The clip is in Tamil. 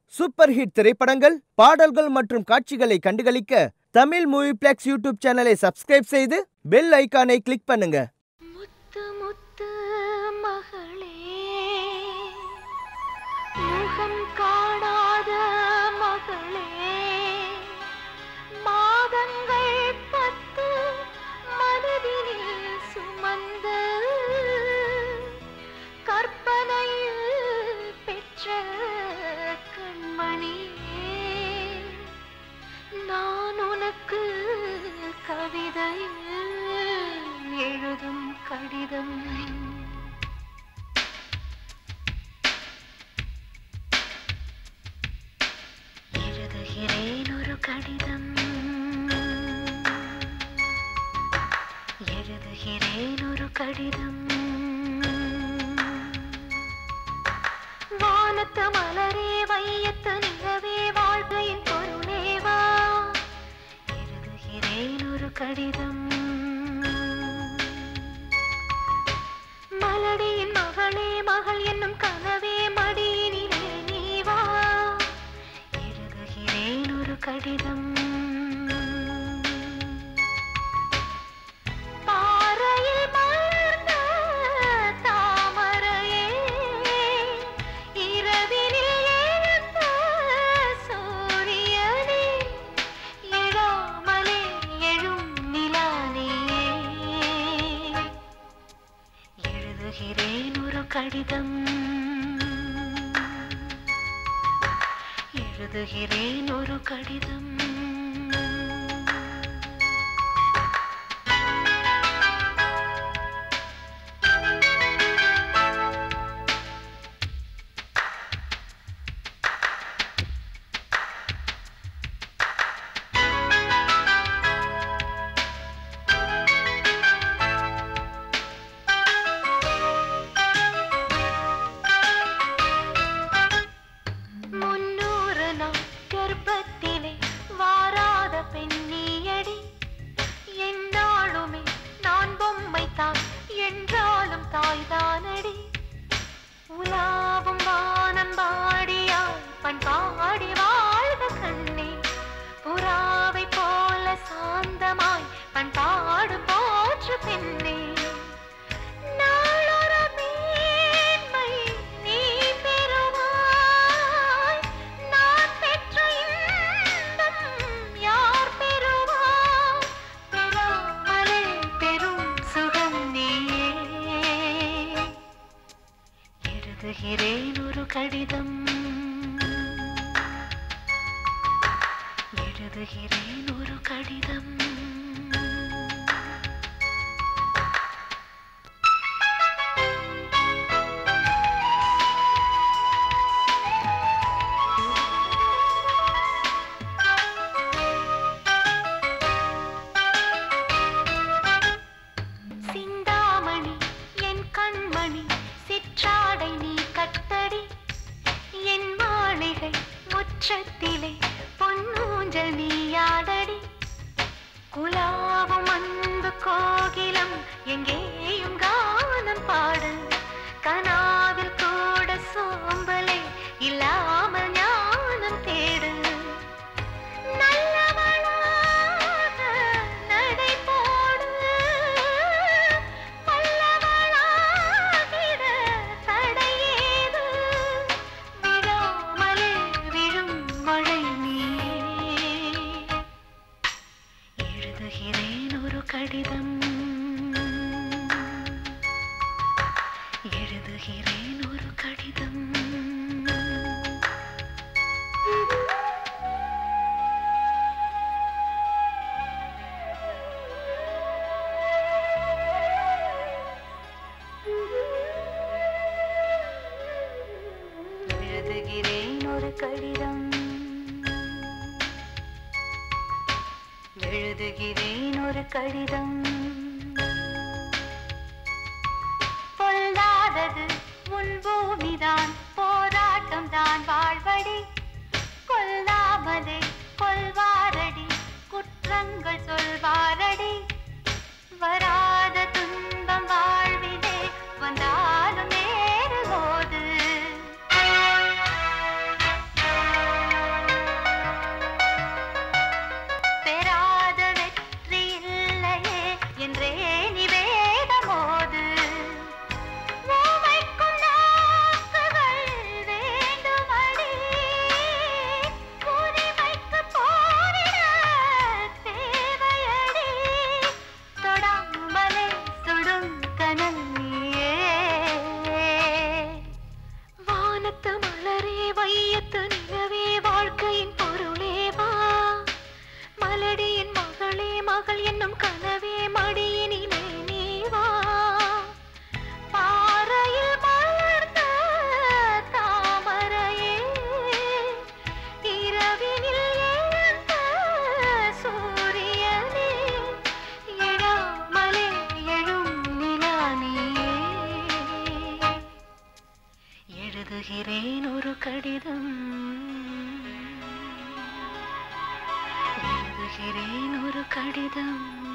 சூப்பர் ஹிட் திரைப்படங்கள் பாடல்கள் மற்றும் காட்சிகளை கண்டுகளிக்க தமிழ் மூவி பிளெக்ஸ் யூடியூப் சேனலை சப்ஸ்கிரைப் செய்து பெல் ஐகானை கிளிக் பண்ணுங்க முத்து முத்து மகளே முகம் காணாத மகளே மாதங்கள் பத்து மனதினில் சுமந்த கற்பனையில் பெற்ற கண்மணியே நான் உனக்கு கவிதையில் எழுதும் கடிதம் எழுதுகிறேன் ஒரு கடிதம் எழுதுகிறேன் ஒரு கடிதம் வானத்து மலரே வையத்து நிலவே வாழ்க்கையின் பொருளேவா எழுதுகிறேன் ஒரு கடிதம் மலடியின் மகளே மகள் என்னும் கனவே மடியினிலே நீ வா எழுதுகிறேன் ஒரு கடிதம் பாறையில் மலர்ந்த தாமரையே இரவினில் எழுந்த சூரியனே எழாமலே எழும் நிலானியே எழுதுகிறேன் ஒரு கடிதம் எழுதுகிறேன் ஒரு கடிதம் முன்னூறு நாள் கர்ப்பத்திலே வாராத பெண்ணியடி என்னாலுமே நான் பொம்மை தான் என்றாலும் தாய்தானடி உலாவும் வானம் பாடியாய் பண்பாடி வாழ்க கண்ணே புறாவை போல சாந்தமாய் பண்பாடு போற்று பெண்ணே நாளொரு மேன்மை நீ பெறுவாய் நான் பெற்ற இன்பம் யார் பெறுவார் பெறாமலே பெரும் சுகம் நீயே எழுதுகிறேன் ஒரு கடிதம் எழுதுகிறேன் ஒரு கடிதம் சிந்தாமணி என் கண்மணி சிற்றாடை நீ கட்டடி என் மாளிகை முற்றத்திலே பொன்னூஞ்சல் நீயாடடி குலாவும் அன்பு கோகிலம் எங்கேயும் கானம் பாடு கனாவில் கூட சோம்பலே இல்லாமல் ஞானம் தேடு நல்லவளாக நடை போடு பல்லவளாகிட தடையேது விழாமலே விழும் மழை நீயே எழுதுகிறேன் ஒரு கடிதம் எழுதுகிறேன் ஒரு கடிதம் எழுதுகிறேன் ஒரு கடிதம் எழுதுகிறேன் ஒரு கடிதம் பொல்லாதது உன் பூமிதான் போராட்டம் தான் வாழ்வடி கொல்லாமலே கொல்வாரடி குற்றங்கள் சொல்வாரடி வராத துன்பம் வாழ்விலே வந்தாலும் நேருவோது கடிதம்